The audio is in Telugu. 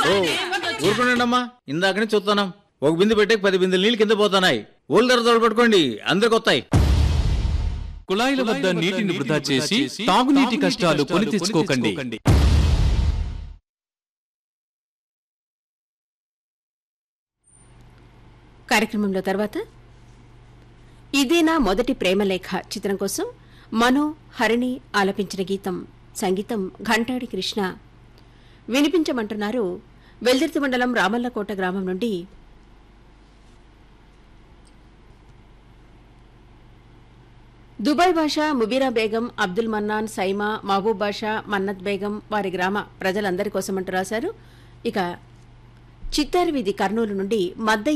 ఓ ఊరుకోండి అమ్మా ఇందాక నుంచి చూస్తున్నాం ఒక బిందె పెట్టే పది బిందెలు నీళ్ళు కింద పోతున్నాయి ఓళ్ళు ధర పట్టుకోండి అందరికి వస్తాయి కుళాయిల వద్ద నీటిని వృధా చేసి తాగునీటి కష్టాలు కొని తెచ్చుకోకండి కార్యక్రమంలో తర్వాత ఇదేనా మొదటి ప్రేమలేఖ చిత్రం కోసం మనో హరిణి ఆలపించిన గీతం సంగీతం ఘంటాడి కృష్ణ వినిపించమంటున్నారు వెల్దిర్తి మండలం రామల్లకోట గ్రామం నుండి దుబాయ్ బాషా ముబీరా బేగం అబ్దుల్ మన్నాన్ సైమా మహబూబ్ బాషా మన్నత్ బేగం వారి గ్రామ ప్రజలందరి కోసమంటూ రాశారు ఇక చిత్తారి వీధి కర్నూలు నుండి మద్దయ్య